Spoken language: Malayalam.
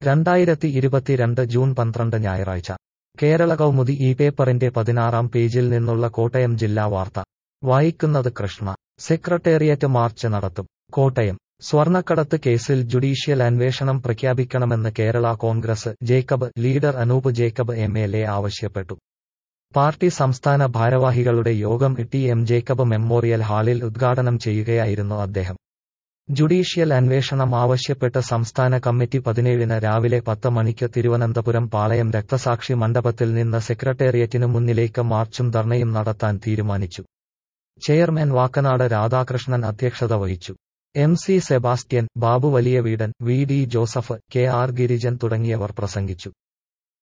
രണ്ടായിരത്തി ഇരുപത്തിരണ്ട് ജൂൺ പന്ത്രണ്ട് ഞായറാഴ്ച കേരള കൗമുദി ഈ പേപ്പറിന്റെ പതിനാറാം പേജിൽ നിന്നുള്ള കോട്ടയം ജില്ലാ വാർത്ത വായിക്കുന്നത് കൃഷ്ണ സെക്രട്ടേറിയറ്റ് മാർച്ച് നടത്തും കോട്ടയം സ്വർണ്ണക്കടത്ത് കേസിൽ ജുഡീഷ്യൽ അന്വേഷണം പ്രഖ്യാപിക്കണമെന്ന് Kerala Congress Jacob leader Anoop Jacob M L A ആവശ്യപ്പെട്ടു പാർട്ടി സംസ്ഥാന ഭാരവാഹികളുടെ യോഗം ടി എം ജേക്കബ് മെമ്മോറിയൽ ഹാളിൽ ഉദ്ഘാടനം ചെയ്യുകയായിരുന്നു അദ്ദേഹം ജുഡീഷ്യൽ അന്വേഷണം ആവശ്യപ്പെട്ട് സംസ്ഥാന കമ്മിറ്റി പതിനേഴിന് രാവിലെ പത്ത് മണിക്ക് തിരുവനന്തപുരം പാളയം രക്തസാക്ഷി മണ്ഡപത്തിൽ നിന്ന് സെക്രട്ടേറിയറ്റിനു മുന്നിലേക്ക് മാർച്ചും ധർണയും നടത്താൻ തീരുമാനിച്ചു ചെയർമാൻ വാക്കനാട് രാധാകൃഷ്ണൻ അധ്യക്ഷത വഹിച്ചു M C Sebastian Babu Valiyaveedan V D Joseph K R Girijan തുടങ്ങിയവർ പ്രസംഗിച്ചു